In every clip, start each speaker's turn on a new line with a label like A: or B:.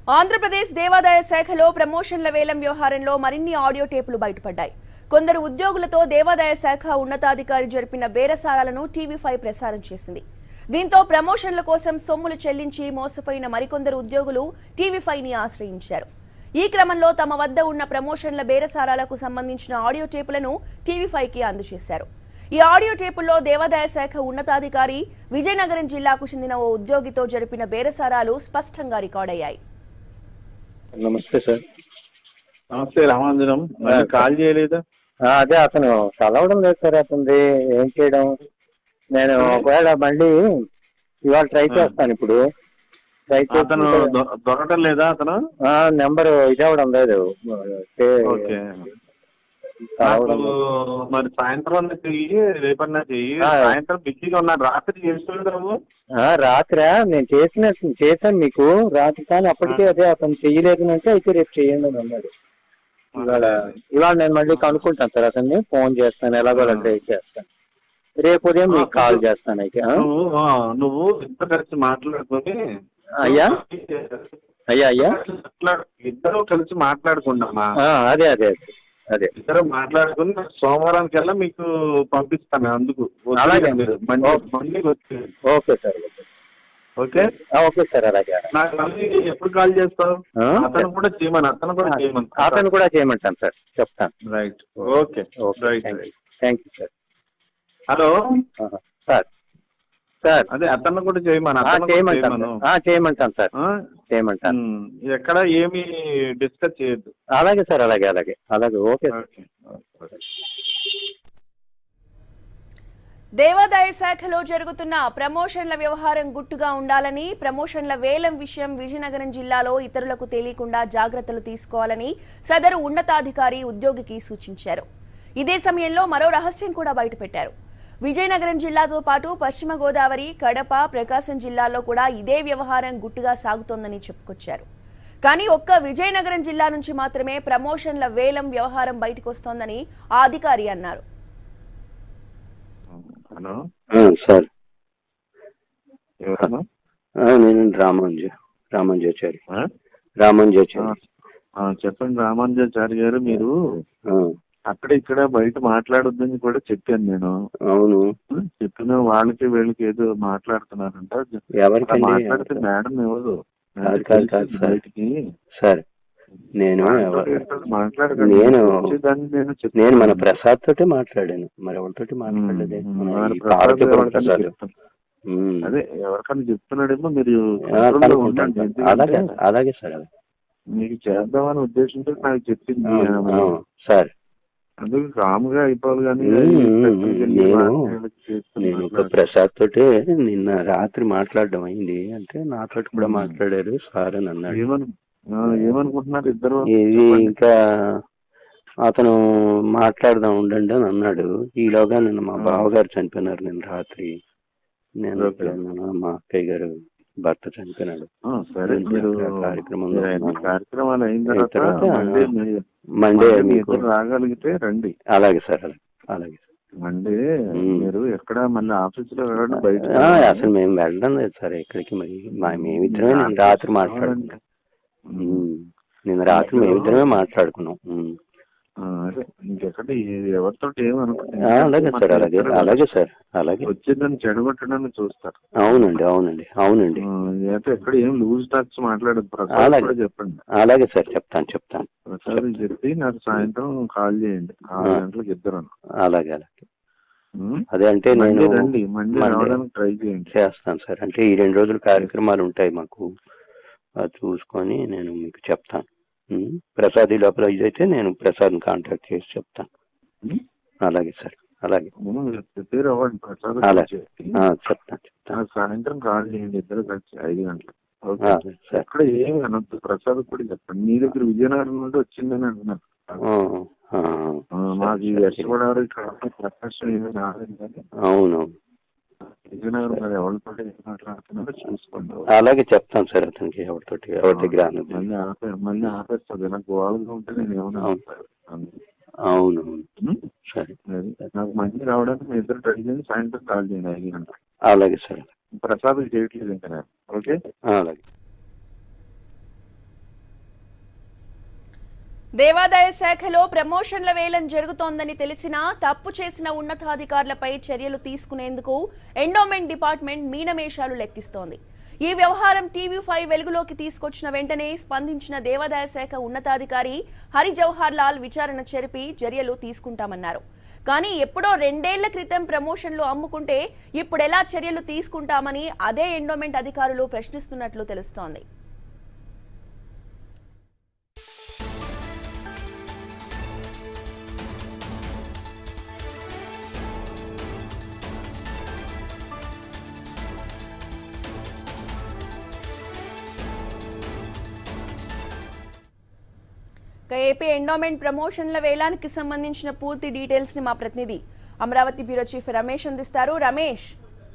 A: ఆంధ్రప్రదేశ్ దేవాదాయ శాఖలో ప్రమోషన్ల వేలం వ్యవహారంలో మరిన్ని ఆడియో టేపులు బయటపడ్డాయి కొందరు ఉద్యోగులతో దేవాదాయ శాఖ ఉన్నతాధికారి జరిపిన బేరసారాలను టీవీ ఫైవ్ ప్రసారం చేసింది దీంతో ప్రమోషన్ల కోసం సొమ్ములు చెల్లించి మోసపోయిన మరికొందరు ఉద్యోగులు టీవీ ఫైవ్ ని ఆశ్రయించారు ఈ క్రమంలో తమ వద్ద ఉన్న ప్రమోషన్ల బేరసారాలకు సంబంధించిన ఆడియో టేపులను టీవీ ఫైవ్ కి అందజేశారు ఈ ఆడియో టేపుల్లో దేవాదాయ శాఖ ఉన్నతాధికారి విజయనగరం జిల్లాకు చెందిన ఓ ఉద్యోగితో జరిపిన బేరసారాలు స్పష్టంగా రికార్డయ్యాయి
B: నమస్తే సార్
C: నమస్తే రామాంజనం మళ్ళీ కాల్ చేయలేదా
B: ఆ, అదే అతను చదవడం లేదు సార్ అతనిది ఏం చేయడం నేను ఒకవేళ మళ్ళీ ఇవాళ ట్రై చేస్తాను ఇప్పుడు ట్రై
C: అతను దొ- దొరకటం లేదా అతను
B: నెంబర్ ఇది అవ్వడం లేదు చే-
C: ఓకే
B: చదవడం
C: నాకు
B: లేదు.
C: మరి సాయంత్రం అన్నా చెయ్యి రేపన్నా చెయ్యి
B: ఆ.
C: సాయంత్రం బిజీగా ఉన్నాడు రాత్రి చేస్తుంటాము
B: ఆ, రాత్రా నేను చేసిన చేశాను మీకు రాత్రి కానీ అప్పటికే అదే అతను చెయ్యలేదు అంటే అయితే రేపు చేయండి అని అన్నాడు ఇవాళ ఇవాళ నేను మళ్ళీ కనుక్కుంటాను సార్ అతన్ని ఫోన్ చేస్తాను ఎలాగో ట్రై చేస్తాను రేపు ఉదయం మీకు కాల్ చేస్తాను అయితే ఆ?
C: నువ్వు ఆ, నువ్వు ఇద్దరు కలిసి మాట్లాడుకొని
B: అయ్యా అయ్యా అయ్యా
C: మాట్లాడు- ఇద్దరు కలిసి మాట్లాడుకుందామా
B: ఆ, అదే అదే అదే అదే
C: ఇద్దరు మాట్లాడుకుని సోమవారానికి వెళ్ళా మీకు పంపిస్తాను అందుకు వచ్చేయండి
B: అలాగే.
C: మీరు మండే
B: ఓకే.
C: మండే వచ్చి
B: ఓకే సార్ ఓకే.
C: ఓకే
B: ఆ, ఓకే సార్ అలాగే
C: నాకు మళ్ళీ ఎప్పుడు కాల్ చేస్తావు
B: ఆ?
C: అతను కూడా చేయమని అతను కూడా చేయమని
B: అతను కూడా చేయమంటాను సార్ చెప్తాను
C: right okay
B: okay
C: right
B: thank you
C: right
B: thank you sir
C: hello
B: ఆహా. సార్ సార్
C: అదే అతను కూడా చేయమని
B: ఆ,
C: అతను కూడా
B: చేయమంటాను
C: చేయమను
B: ఆ, చేయమంటాను సార్
C: ఆ?
B: చేయమంటాను
C: ఉమ్, ఎక్కడ ఏమి డిస్కస్ చేయొద్దు
B: అలాగే సార్ అలాగే అలాగే అలాగే ఓకే సార్
C: ఓకే ఓకే.
A: దేవాదాయ శాఖలో జరుగుతున్న ప్రమోషన్ల వ్యవహారం గుట్టుగా ఉండాలని ప్రమోషన్ల వేలం విషయం విజయనగరం జిల్లాలో ఇతరులకు తెలియకుండా జాగ్రత్తలు తీసుకోవాలని సదరు ఉన్నతాధికారి ఉద్యోగికి సూచించారు ఇదే సమయంలో మరో రహస్యం కూడా బయటపెట్టారు విజయనగరం జిల్లాతో పాటు పశ్చిమ గోదావరి కడప ప్రకాశం జిల్లాల్లో కూడా ఇదే వ్యవహారం గుట్టుగా సాగుతోందని చెప్పుకొచ్చారు కానీ ఒక్క విజయనగరం జిల్లా నుంచి మాత్రమే ప్రమోషన్ల వేలం వ్యవహారం బయటకొస్తోందని ఆ అధికారి అన్నారు
C: హలో
B: సార్
C: ఎవరన్నా
B: నేను రామాంజ రామాంజాచారి
C: ఆ?
B: రామాంజాచారి
C: ఆ, చెప్పండి రామానుజాచారి గారు మీరు అక్కడ ఇక్కడ బయట మాట్లాడొద్దని కూడా చెప్పాను నేను
B: అవును
C: చెప్పిన వాళ్ళకి వీళ్ళకి ఏదో మాట్లాడుతున్నారంట అలా
B: ఎవరికండి
C: మాట్లాడితే మేడం ఇవ్వదు
B: కాదు, కాదు, కాదు, సార్.
C: బయటికి
B: సార్ నేను ఎవరు
C: మాట్లాడకండి
B: నేను-
C: వచ్చేదాన్ని నేను చెప్తాను.
B: నేను మన ప్రసాద్ తోటి మాట్లాడాను మరి ఎవరితోటి మాట్లాడలేదే
C: ఉమ్,
B: మన
C: మన
B: ఈ
C: ప్రసాద్
B: పార్వతీపురం
C: ఎవరికైనా
B: ప్రసాద్
C: చెప్తాను.
B: ఉమ్.
C: అదే ఎవరికైనా చెప్తున్నాడేమో మీరు
B: ఆ,
C: control లో
B: కనుక్కుంటాను
C: ఉండండి.
B: సార్. అలాగే
C: ఎందుకంటే
B: అలాగే సార్ అలాగే.
C: మీకు చేద్దామని ఉద్దేశంతో నాకు చెప్పింది
B: అవును,
C: ఆమె.
B: అవును, సార్
C: అందుకు కాముగా అయిపోవాలి కానీ
B: ఉమ్, ఉమ్,
C: ఎక్కడికి వెళ్ళి
B: నేను-
C: మాట్లాడి చేస్తూ
B: నేను ఒక
C: మాట్లాడు.
B: ప్రసాద్ తోటి నిన్న రాత్రి మాట్లాడడం అయింది అంటే నాతోటి కూడా
C: ఉమ్.
B: మాట్లాడారు సార్ అని అన్నాడు
C: ఏమను ఆ, ఏమనుకుంటున్నారు ఇద్దరు
B: ఇది ఇంకా అతను మాట్లాడదాం ఉండండి అని అన్నాడు ఈలోగా నిన్న మా
C: ఆ.
B: బావగారు చనిపోయినారు నిన్న రాత్రి నేను
C: ఓకే.
B: ఇక్కడ ఉన్నాను. మా అక్కయ్య గారు భర్త చనిపోయినాడు
C: ఆ, సరే
B: నేను
C: మీరు
B: అక్కడ కార్యక్రమంలో
C: మీరు అన్ని
B: ఉన్నాను.
C: కార్యక్రమాలు అయిన
B: అయిన
C: తర్వాత
B: తర్వాత,
C: మండే మీ-
B: మండే
C: మండే మీ
B: మీకు
C: ఇద్దరు రాగలిగితే రండి
B: అలాగే సార్ అలాగే అలాగే
C: మండే
B: ఉమ్.
C: మీరు ఎక్కడ మళ్ళీ ఆఫీస్ లో వెళ్ళండి బయట
B: ఆ, అసలు మేము వెళ్ళడం లేదు సార్ ఎక్కడికి మరి మా మేమిద్దరమే నిన్న రాత్రి మాట్లాడుకున్నాం ఉమ్. నిన్న రాత్రి మేమిద్దరమే మాట్లాడుకున్నాం ఉమ్.
C: అదే ఇంకెక్కడ ఏ- ఎవరితో
B: ఆ, అలాగే సార్ అలాగే అలాగే సార్ అలాగే
C: వచ్చిందని చెడగొట్టడానికి చూస్తారు
B: అవునండి అవునండి అవునండి
C: ఆ, అయితే ఎక్కడ ఏం లూజ్ టాక్స్ మాట్లాడదు ప్రసాద్
B: అలాగే.
C: కూడా చెప్పండి
B: అలాగే సార్ చెప్తాను చెప్తాను
C: ప్రసాద్ చెప్పి నాకు సాయంత్రం కాల్ చేయండి ఆరు
B: ఆ.
C: గంటలకు ఇద్దరు
B: అలాగే అలాగే అదే అంటే నేను
C: మండే రండి మండే
B: మండే.
C: రావడానికి ట్రై చేయండి
B: చేస్తాను సార్ అంటే ఈ రెండు రోజులు కార్యక్రమాలు ఉంటాయి మాకు అది చూసుకొని నేను మీకు చెప్తాను ఉమ్. ప్రసాద్ ఈ లోపల ఇదైతే నేను ప్రసాద్ని కాంటాక్ట్ చేసి చెప్తాను
C: ఉమ్.
B: అలాగే సార్ అలాగే
C: ప్రిపేర్ అవ్వండి ప్రసాద్
B: అలాగే.
C: చెప్పి
B: ఆ, చెప్తాను చెప్తాను
C: నాకు సాయంత్రం కాల్ చేయండి ఇద్దరు కలిసి ఐదు గంటలకు ఓకే
B: ఆ, సార్
C: ఎక్కడ ఏమి అనొద్దు ప్రసాద్ కూడా చెప్పండి మీ దగ్గర విజయనగరం నుండి వచ్చిందని అంటున్నారు
B: ఆ, ఆ,
C: ఆ, మాకు ఈ వెస్ట్ గోదావరి ఇక్కడ ప్రకాశం ఏమీ రాలేదు కానీ
B: అవును
C: విజయనగరం మరి ఎవరితో ఏం మాట్లాడుతున్నారో చూసుకోండి
B: అలాగే చెప్తాను సార్ అతనికి ఎవరితోటి ఎవరి దగ్గర అన్నది
C: మళ్ళీ ఆపే మళ్ళీ ఆపేస్తుంది నాకు గోవాలుగా ఉంటే నేను ఏమైనా
B: అవును.
C: ఆపుతాను.
B: అవును
C: ఉం?
B: సరే
C: అది. నాకు మంచి రావడానికి మీ ఇద్దరు ట్రై చేయండి సాయంత్రం కాల్ చేయండి ఐదు గంటలకు
B: అలాగే సార్
C: ప్రసాద్ చేయట్లేదు ఇంకా నేను ఓకే
B: అలాగే
A: దేవాదాయ శాఖలో ప్రమోషన్ల వేలం జరుగుతోందని తెలిసినా తప్పు చేసిన ఉన్నతాధికారులపై చర్యలు తీసుకునేందుకు ఎండోమెంట్ డిపార్ట్మెంట్ మీనమేషాలు లెక్కిస్తోంది ఈ వ్యవహారం టీవీ ఫైవ్ వెలుగులోకి తీసుకొచ్చిన వెంటనే స్పందించిన దేవాదాయ శాఖ ఉన్నతాధికారి హరి జవహర్ లాల్ విచారణ జరిపి చర్యలు తీసుకుంటామన్నారు కానీ ఎప్పుడో రెండేళ్ల క్రితం ప్రమోషన్లు అమ్ముకుంటే ఇప్పుడెలా చర్యలు తీసుకుంటామని అదే ఎండోమెంట్ అధికారులు ప్రశ్నిస్తున్నట్లు తెలుస్తోంది ఇక ఏపీ ఎండోమెంట్ ప్రమోషన్ల వేలానికి సంబంధించిన పూర్తి డీటెయిల్స్ ని మా ప్రతినిధి అమరావతి బ్యూరో చీఫ్ రమేష్ అందిస్తారు రమేష్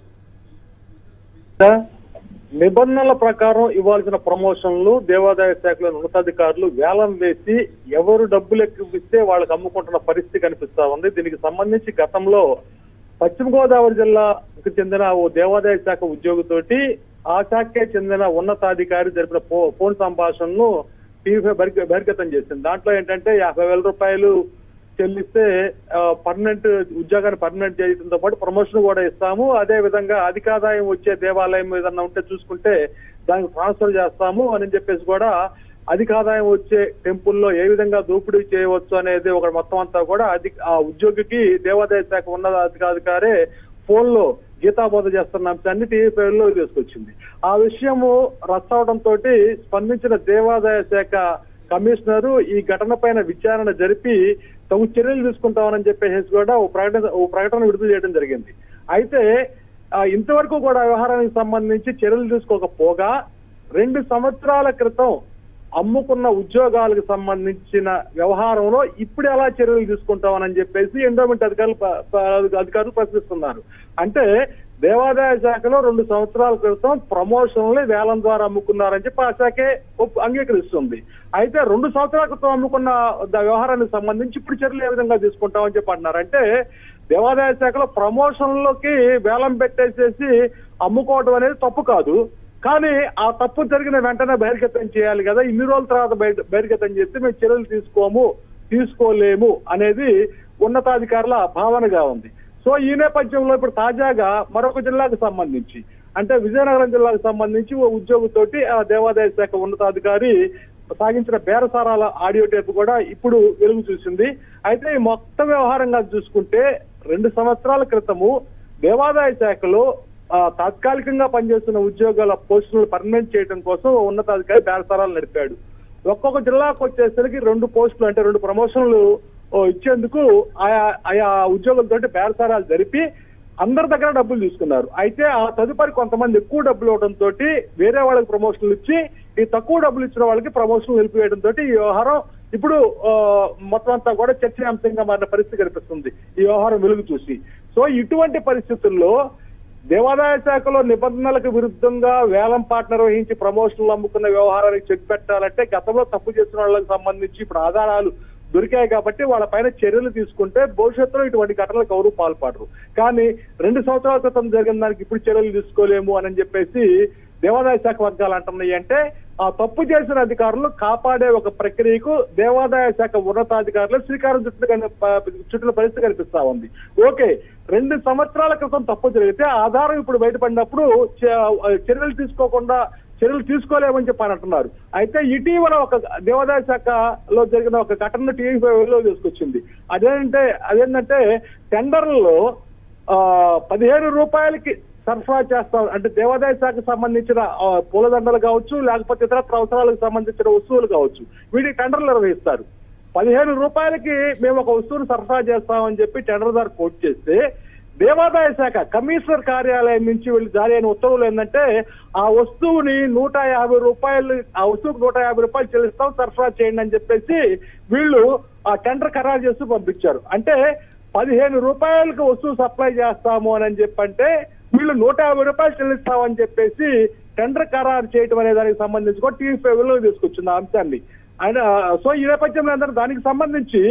D: నిబంధనల ప్రకారం ఇవ్వాల్సిన ప్రమోషన్లు దేవాదాయ శాఖలోని ఉన్నతాధికారులు వేలం వేసి ఎవరు డబ్బులు ఎక్కువిస్తే వాళ్ళకి అమ్ముకుంటున్న పరిస్థితి కనిపిస్తా ఉంది దీనికి సంబంధించి గతంలో పశ్చిమ గోదావరి జిల్లాకు చెందిన ఓ దేవాదాయ శాఖ ఉద్యోగితోటి ఆ శాఖకే చెందిన ఉన్నతాధికారి జరిపిన ఫో- ఫోన్ సంభాషణను టీవీ బహిర్గ- బహిర్గతం చేసింది దాంట్లో ఏంటంటే యాభై వేల రూపాయలు చెల్లిస్తే పర్మనెంట్ ఉద్యోగాన్ని పర్మనెంట్ చేయడంతో పాటు ప్రమోషన్ కూడా ఇస్తాము అదే విధంగా అధికాదాయం వచ్చే దేవాలయం ఏదన్నా ఉంటే చూసుకుంటే దానికి ట్రాన్స్ఫర్ చేస్తాము అని చెప్పేసి కూడా అధికాదాయం వచ్చే టెంపుల్లో ఏ విధంగా దోపిడీ చేయవచ్చు అనేది ఒక మొత్తం అంతా కూడా అధి ఆ ఉద్యోగికి దేవాదాయ శాఖ ఉన్నత అధికారే ఫోన్ లో గీతాబోధ చేస్తున్న అంశాన్ని టీవీ ఫైవ్ లో తీసుకొచ్చింది ఆ విషయము రచ్చవడం తోటి స్పందించిన దేవాదాయ శాఖ కమిషనరు ఈ ఘటన పైన విచారణ జరిపి తగు చర్యలు తీసుకుంటామని చెప్పేసి కూడా ఓ ప్రకటన ఓ ప్రకటన విడుదల చేయడం జరిగింది అయితే ఆ, ఇంతవరకు కూడా వ్యవహారానికి సంబంధించి చర్యలు తీసుకోకపోగా రెండు సంవత్సరాల క్రితం అమ్ముకున్న ఉద్యోగాలకు సంబంధించిన వ్యవహారంలో ఇప్పుడు ఎలా చర్యలు తీసుకుంటామని చెప్పేసి ఎండోమెంట్ అధికారులు ప- ప- అధికారులు ప్రశ్నిస్తున్నారు అంటే దేవాదాయ శాఖలో రెండు సంవత్సరాల క్రితం ప్రమోషన్లు వేలం ద్వారా అమ్ముకున్నారని చెప్పి ఆ శాఖే ఒప్- అంగీకరిస్తుంది అయితే రెండు సంవత్సరాల క్రితం అమ్ముకున్న ద- వ్యవహారానికి సంబంధించి ఇప్పుడు చర్యలు ఏ విధంగా తీసుకుంటామని చెప్పి అంటున్నారు అంటే దేవాదాయ శాఖలో ప్రమోషన్లకి వేలం పెట్టేసేసి అమ్ముకోవడం అనేది తప్పు కాదు కానీ ఆ తప్పు జరిగిన వెంటనే బహిర్గతం చేయాలి కదా ఇన్ని రోజుల తర్వాత బహిర్- బహిర్గతం చేస్తే మేము చర్యలు తీసుకోము తీసుకోలేము అనేది ఉన్నతాధికారుల భావనగా ఉంది సో ఈ నేపథ్యంలో ఇప్పుడు తాజాగా మరొక జిల్లాకు సంబంధించి అంటే విజయనగరం జిల్లాకు సంబంధించి ఓ ఉద్యోగితోటి ఆ దేవాదాయ శాఖ ఉన్నతాధికారి సాగించిన బేరసారాల ఆడియో టేప్ కూడా ఇప్పుడు వెలుగు చూసింది అయితే ఈ మొత్తం వ్యవహారంగా చూసుకుంటే రెండు సంవత్సరాల క్రితము దేవాదాయ శాఖలో ఆ, తాత్కాలికంగా పనిచేస్తున్న ఉద్యోగాల పోస్టులు పర్మనెంట్ చేయడం కోసం ఓ ఉన్నతాధికారి బేరసారాలు నడిపాడు ఒక్కొక్క జిల్లాకు వచ్చేసరికి రెండు పోస్టులు అంటే రెండు ప్రమోషన్లు ఓ, ఇచ్చేందుకు ఆయా ఆయా ఉద్యోగులతోటి బేరసారాలు జరిపి అందరి దగ్గర డబ్బులు తీసుకున్నారు అయితే ఆ తదుపరి కొంతమంది ఎక్కువ డబ్బులు ఇవ్వడం తోటి వేరే వాళ్ళకి ప్రమోషన్లు ఇచ్చి ఈ తక్కువ డబ్బులు ఇచ్చిన వాళ్ళకి ప్రమోషన్లు నిలిపివేయడం తోటి ఈ వ్యవహారం ఇప్పుడు ఆ, మొత్తం అంతా కూడా చర్చనీయాంశంగా మారిన పరిస్థితి కనిపిస్తుంది ఈ వ్యవహారం వెలుగు చూసి సో ఇటువంటి పరిస్థితుల్లో దేవాదాయ శాఖలో నిబంధనలకు విరుద్ధంగా వేలం పాట నిర్వహించి ప్రమోషన్లు అమ్ముకున్న వ్యవహారానికి చెక్ పెట్టాలంటే గతంలో తప్పు చేసిన వాళ్ళకి సంబంధించి ఇప్పుడు ఆధారాలు దొరికాయి కాబట్టి వాళ్ళ పైన చర్యలు తీసుకుంటే భవిష్యత్తులో ఇటువంటి ఘటనలకు ఎవరు పాల్పడరు కానీ రెండు సంవత్సరాల క్రితం జరిగిన దానికి ఇప్పుడు చర్యలు తీసుకోలేము అని చెప్పేసి దేవాదాయ శాఖ వర్గాలు అంటున్నాయి అంటే ఆ తప్పు చేసిన అధికారులు కాపాడే ఒక ప్రక్రియకు దేవాదాయ శాఖ ఉన్నతాధికారులు శ్రీకారం చుట్టూ చుట్టిన పరిస్థితి కనిపిస్తా ఉంది ఓకే రెండు సంవత్సరాల క్రితం తప్పు జరిగితే ఆధారం ఇప్పుడు బయటపడినప్పుడు చ- చర్యలు తీసుకోకుండా చర్యలు తీసుకోలేమని చెప్పి అని అంటున్నారు అయితే ఇటీవల ఒక దేవాదాయ శాఖలో జరిగిన ఒక ఘటన టీవీ లో తీసుకొచ్చింది అదేంటే అదేంటంటే టెండర్లలో ఆ, పదిహేను రూపాయలకి సరఫరా చేస్తాం అంటే దేవాదాయ శాఖకు సంబంధించిన ఆ, పూలదండలు కావచ్చు లేకపోతే ఇతర అవసరాలకు సంబంధించిన వస్తువులు కావచ్చు వీటికి టెండర్లు నిర్వహిస్తారు పదిహేను రూపాయలకి మేము ఒక వస్తువును సరఫరా చేస్తామని చెప్పి టెండర్ దారు కోట్ చేస్తే దేవాదాయ శాఖ కమిషనర్ కార్యాలయం నుంచి వెళ్ళి జారీ అయిన ఉత్తర్వులు ఏంటంటే ఆ వస్తువుని నూట యాభై రూపాయలు ఆ వస్తువుకు నూట యాభై రూపాయలు చెల్లిస్తాం సరఫరా చేయండి అని చెప్పేసి వీళ్ళు ఆ టెండర్ ఖరారు చేస్తూ పంపించారు అంటే పదిహేను రూపాయలకు వస్తువు సప్లై చేస్తాము అని చెప్పంటే వీళ్ళు నూట యాభై రూపాయలు చెల్లిస్తామని చెప్పేసి టెండర్ ఖరారు చేయటం అనే దానికి సంబంధించి కూడా టీవీ ఫైవ్ లో తీసుకొచ్చింది ఆ అంశాన్ని అండ్ సో ఈ నేపథ్యంలో ఏంటంటే దానికి సంబంధించి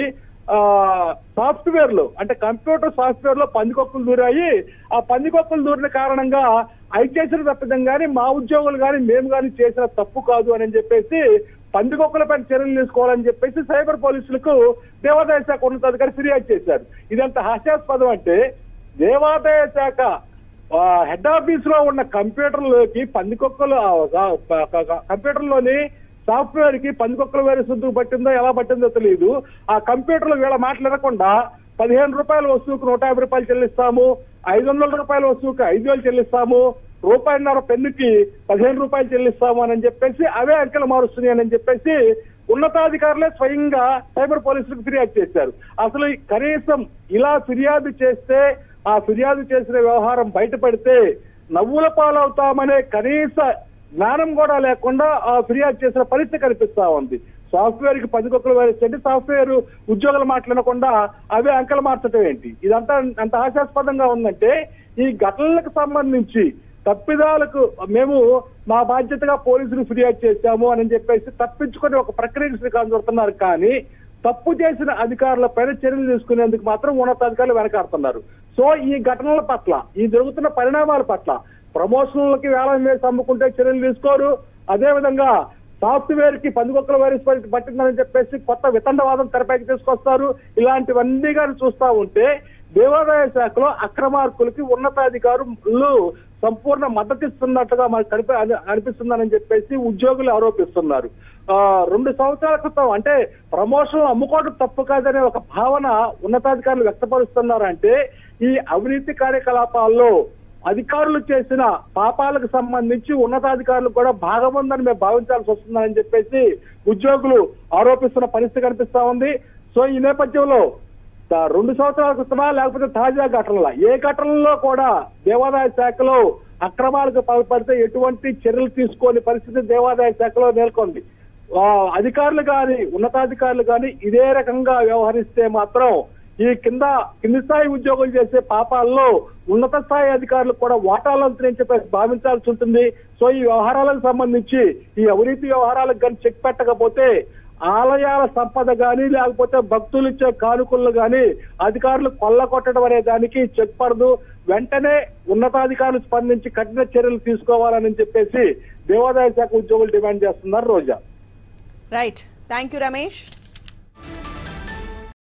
D: సాఫ్ట్వేర్ లో అంటే కంప్యూటర్ సాఫ్ట్వేర్ లో పందికొక్కులు దూరాయి ఆ పందికొక్కులు దూరిన కారణంగా అవి చేసిన తప్పిదం కానీ మా ఉద్యోగులు కానీ మేము కానీ చేసిన తప్పు కాదు అని చెప్పేసి పందికొక్కలపైన చర్యలు తీసుకోవాలని చెప్పేసి సైబర్ పోలీసులకు దేవాదాయ శాఖ ఉన్నతాధికారి ఫిర్యాదు చేశారు ఇదంత హాస్యాస్పదం అంటే దేవాదాయ శాఖ ఆ, హెడ్ ఆఫీస్ లో ఉన్న కంప్యూటర్లోకి పందికొక్కలు ఆ, ఆ, ప- క- కంప్యూటర్లోని సాఫ్ట్వేర్ కి పందికొక్కల వైరస్ ఎందుకు పట్టిందో ఎలా పట్టిందో తెలియదు ఆ కంప్యూటర్లో వీళ్ళ మాట్లాడకుండా పదిహేను రూపాయల వస్తువుకు నూట యాభై రూపాయలు చెల్లిస్తాము ఐదు వందల రూపాయల వస్తువుకి ఐదు వేలు చెల్లిస్తాము రూపాయిన్నర పెన్నుకి పదిహేను రూపాయలు చెల్లిస్తాము అని చెప్పేసి అవే అంకెలు మారుస్తున్నాయి అని చెప్పేసి ఉన్నతాధికారులే స్వయంగా సైబర్ పోలీసులకు ఫిర్యాదు చేశారు అసలు ఈ కనీసం ఇలా ఫిర్యాదు చేస్తే ఆ ఫిర్యాదు చేసిన వ్యవహారం బయటపడితే నవ్వుల పాలవుతామనే కనీస జ్ఞానం కూడా లేకుండా ఆ ఫిర్యాదు చేసిన పరిస్థితి కనిపిస్తా ఉంది సాఫ్ట్వేర్ కి పదికొక్కలు వేస్తే సాఫ్ట్వేర్ ఉద్యోగులు మాట్లాడకుండా అవే అంకెలు మార్చడం ఏంటి ఇదంతా అంత హాస్యాస్పదంగా ఉందంటే ఈ ఘటనలకు సంబంధించి తప్పిదాలకు మేము మా బాధ్యతగా పోలీసులు ఫిర్యాదు చేశాము అని చెప్పేసి తప్పించుకొని ఒక ప్రక్రియకు శ్రీకారం చుడుతున్నారు కానీ తప్పు చేసిన అధికారుల పైన చర్యలు తీసుకునేందుకు మాత్రం ఉన్నతాధికారులు వెనకాడుతున్నారు సో ఈ ఘటనల పట్ల ఈ జరుగుతున్న పరిణామాల పట్ల ప్రమోషన్లకి వేలం వేసి అమ్ముకుంటే చర్యలు తీసుకోరు అదే విధంగా సాఫ్ట్వేర్ కి పందుకొక్కల వైరస్ పట్టి- పట్టిందని చెప్పేసి కొత్త వితండవాదం తెరపైకి తీసుకొస్తారు ఇలాంటివన్నీ కానీ చూస్తా ఉంటే దేవాదాయ శాఖలో అక్రమార్కులకి ఉన్నతాధికారులు సంపూర్ణ మద్దతు ఇస్తున్నట్టుగా మనకు కనిపి అని- అనిపిస్తుందని చెప్పేసి ఉద్యోగులు ఆరోపిస్తున్నారు ఆ రెండు సంవత్సరాల క్రితం అంటే ప్రమోషన్ అమ్ముకోవడం తప్పు కాదనే ఒక భావన ఉన్నతాధికారులు వ్యక్తపరుస్తున్నారంటే ఈ అవినీతి కార్యకలాపాల్లో అధికారులు చేసిన పాపాలకు సంబంధించి ఉన్నతాధికారులు కూడా భాగం ఉందని మేము భావించాల్సి వస్తుందని చెప్పేసి ఉద్యోగులు ఆరోపిస్తున్న పరిస్థితి కనిపిస్తా ఉంది సో ఈ నేపథ్యంలో తా- రెండు సంవత్సరాల క్రితమా లేకపోతే తాజా ఘటనల ఏ ఘటనలో కూడా దేవాదాయ శాఖలో అక్రమాలకు పాల్పడితే ఎటువంటి చర్యలు తీసుకోని పరిస్థితి దేవాదాయ శాఖలో నెలకొంది ఆ, అధికారులు కానీ ఉన్నతాధికారులు కానీ ఇదే రకంగా వ్యవహరిస్తే మాత్రం ఈ కింద కింది స్థాయి ఉద్యోగులు చేసే పాపాల్లో ఉన్నత స్థాయి అధికారులు కూడా వాటాలంతని చెప్పేసి భావించాల్సి ఉంటుంది సో ఈ వ్యవహారాలకు సంబంధించి ఈ అవినీతి వ్యవహారాలకు కానీ చెక్ పెట్టకపోతే ఆలయాల సంపద గాని లేకపోతే భక్తులు ఇచ్చే కానుకలు గాని అధికారులు కొల్లగొట్టడం అనే దానికి చెక్ పడదు వెంటనే ఉన్నతాధికారులు స్పందించి కఠిన చర్యలు తీసుకోవాలని చెప్పేసి దేవాదాయ శాఖ ఉద్యోగులు డిమాండ్ చేస్తున్నారు Roja
A: right thank you Ramesh